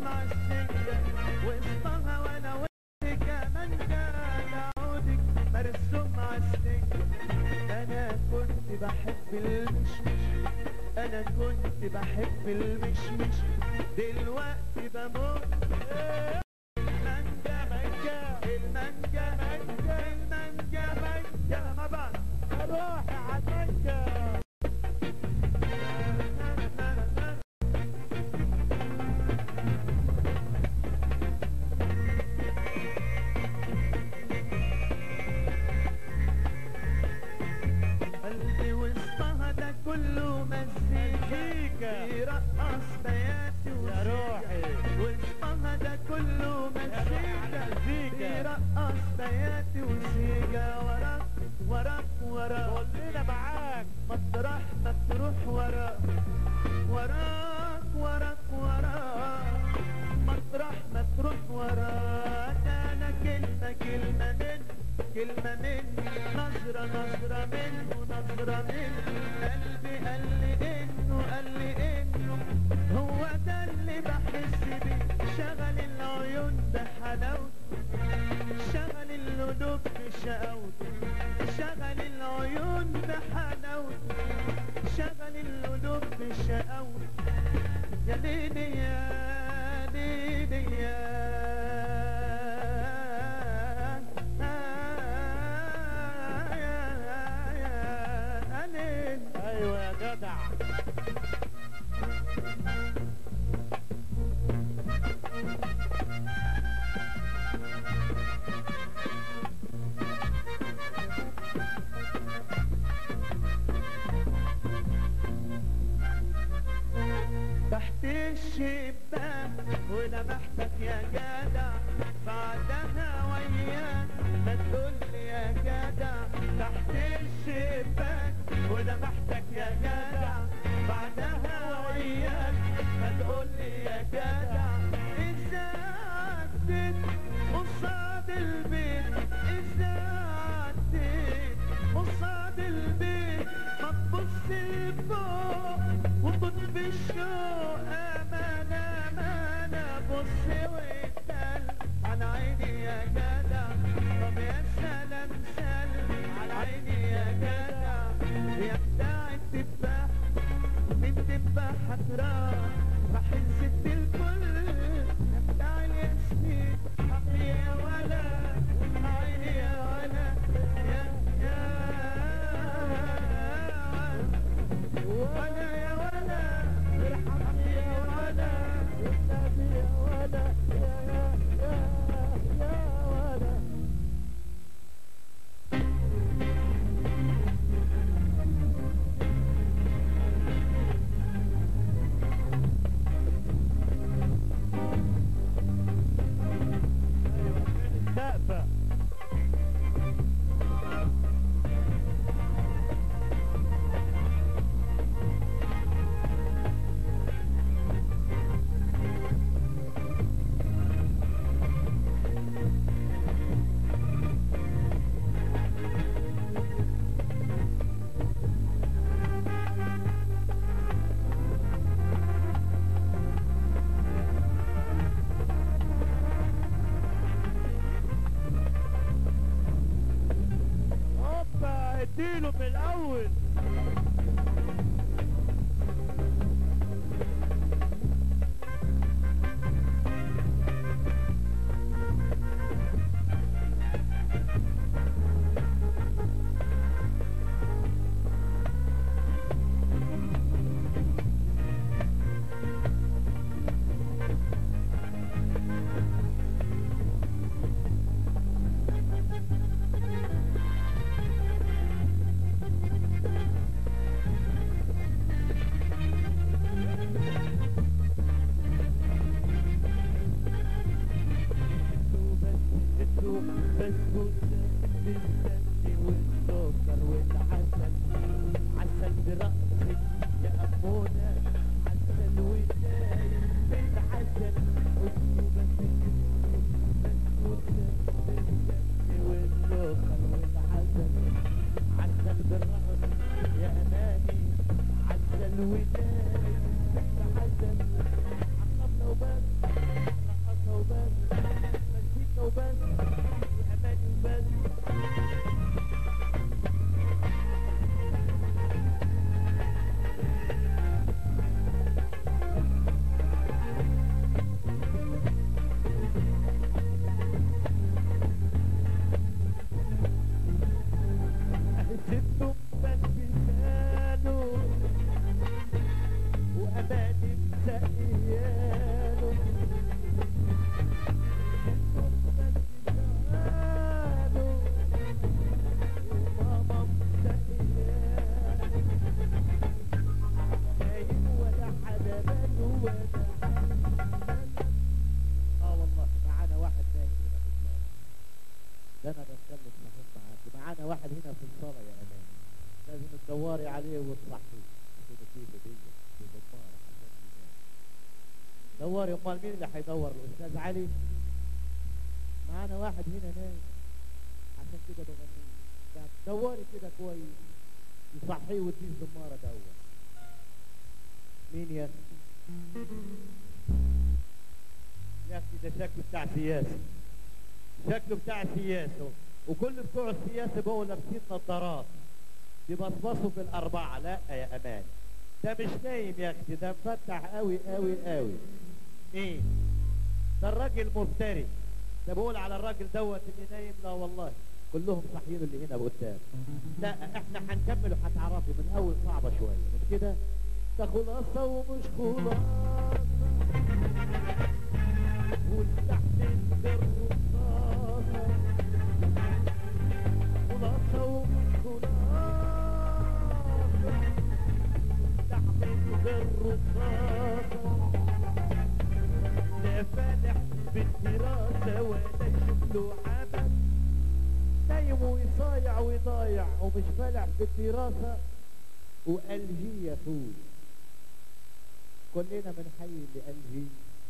عالسكة وسطها وانا وانت كمان جاي عودك مرسوم عالسكة انا كنت بحب المشمش انا كنت بحب المشمش دلوقتي بموت المانجا مانجا المانجا مانجا المانجا مانجا يلا مع بعض روحي عالمانجا قلبي وسطها ده كله مزيكا يرقص بياتي يا روحي. وسطها ده كله مزيكا مزيكا. يرقص بياتي وسيجا وراك وراك وراك كلنا معاك مطرح ما تروح وراك وراك وراك وراك مطرح ما تروح وراك انا كلمة كلمة من كلمة من نظرة نظرة منه نظرة منه قلبي قال لي انه قال لي انه هو ده اللي بحس بيه شغل العيون بحلاوته شغل القلوب بشقاوته شغل العيون بحلاوته شغل القلوب بشقاوته يا ليلي يا ليلي يا يا ليل ايوه يا جدع تحت الشباك ولمحتك يا جدع بعدها وياك ما تقول لي يا جدع تحت الشباك ولمحتك يا جدع بعدها وياك ما تقول لي يا جدع إذا عديت قصاد البيت إذا عديت قصاد البيت ما تبص لفوق وطب الشوق أمان أمان بص واتقل على عيني يا جدع طب يا سلام سلم على عيني يا جدع يا بتاع التفاح من تفاحك راح بحس الكل يا بتاع الياسمين حقي يا ولا عيني يا ولا يا يا ولا يا ولا ارحمني يا ولا والنبي يا ولا يا يا يا يا ولا ايوه فين السقفه هوبا اديله في الاول الوداد حسن عقبنا وبس واحد هنا في الصالة يا أمان لازم تدوري عليه وتصحيه عشان فيه هدية في زمارة عشان ينام دوري أمال مين اللي هيدور الأستاذ علي معانا واحد هنا نايم عشان كده بغني له. دوري كده كويس يصحيه وتديه الزمارة دور مين يا أخي؟ يا أخي ده شكله بتاع سياسة شكله بتاع سياسة وكل بتوع السياسة بقوا لابسين نظارات يبصبصوا في الأربعة لا يا أمان ده مش نايم يا أختي ده مفتح قوي قوي قوي مين؟ ده الراجل مفتري ده بقول على الراجل دوت اللي نايم لا والله كلهم صاحيين اللي هنا قدام لا احنا هنكمل وهتعرفي من اول صعبة شوية مش كده؟ ده خلاصة ومش خلاصة والتحمل بالرصاصة خلاصة ومش خلاصة تحمل بالرصاصة لا فالح بالدراسة ولا شكله عمل نايم ويصايع ويضايع ومش فالح بالدراسة وألجي يفوز كلنا من حي لألجي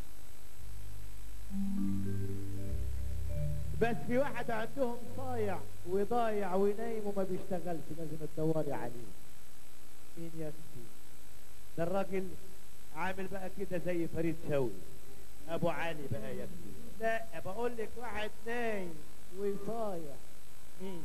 بس في واحد عندهم صايع وضايع ونايم وما بيشتغلش لازم تدوري عليه مين يا اختي ده الراجل عامل بقى كده زي فريد شوقي ابو علي بقى يا اختي لا بقول لك واحد نايم وصايع مين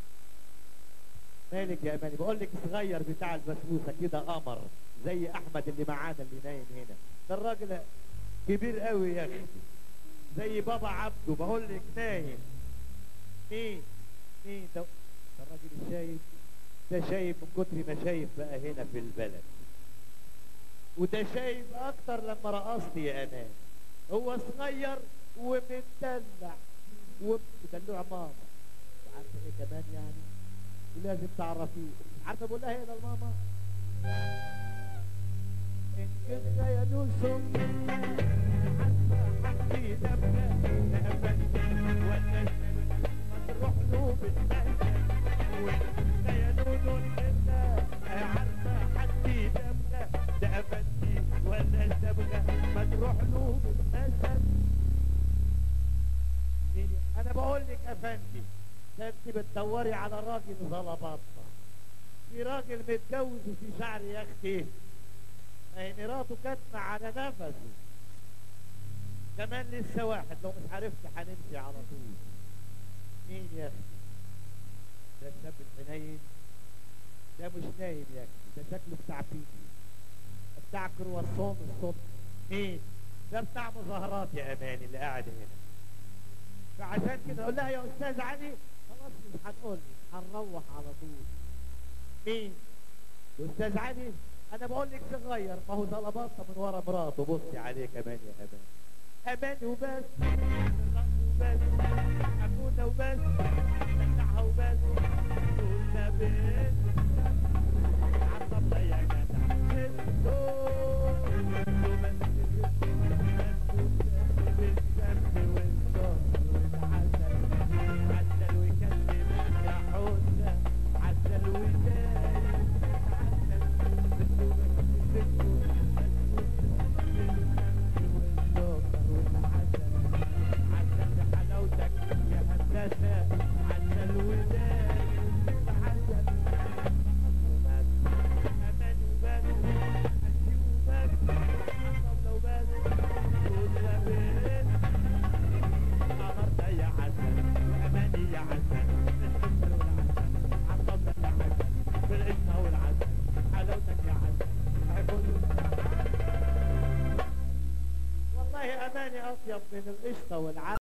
مالك يا اماني بقول لك صغير بتاع البسبوسه كده قمر زي احمد اللي معانا اللي نايم هنا ده الراجل كبير قوي يا اختي زي بابا عبده بقول لك نايم مين مين ده ده الراجل الشايب ده شايب من كتر ما شايف بقى هنا في البلد وده شايب اكتر لما رقصت يا امان هو صغير ومدلع ومدلع ماما عارفه ايه كمان يعني ولازم تعرفيه عارفه بقول لها ايه ده الماما ان كنت يا نوسم حبي دمك نهبت ولا تروح له بالمهجة وان كنت يا نونو انت عارفه حدي دمك ده افندي ولا تبغى ما تروح له بالمسد انا بقول لك افندي ده انت بتدوري على راجل ظلبطه في راجل متجوز وفي شعر يا اختي ما هي مراته كاتمه على نفسه كمان لسه واحد لو مش عرفت هنمشي على طول مين يا اختي ده الشاب الحنين ده مش نايم يا اختي ده شكله بتاع بيتي بتاع كرواسون الصبح مين ده بتاع مظاهرات يا اماني اللي قاعد هنا فعشان كده اقول لها يا استاذ علي خلاص مش هنقول هنروح على طول مين استاذ علي انا بقول لك صغير ما هو طلبات من ورا مراته بصي عليه كمان يا امان امان وبس وبس حموده وبس فتحها وبس قلنا بس عطب يا جدع عسل ويكلم يا حوسه عسل ويداري عسل عسل بحلاوتك يا هندسه عسل وداري عسل امان وبس أنتي وبس طبلة وبس كلها بس النهارده يا عسل واماني يا عسل السكر والعسل عالطبلة يا عسل بالقشطة والعسل حلاوتك يا عسل هيكون والله اماني اطيب من القشطة والعسل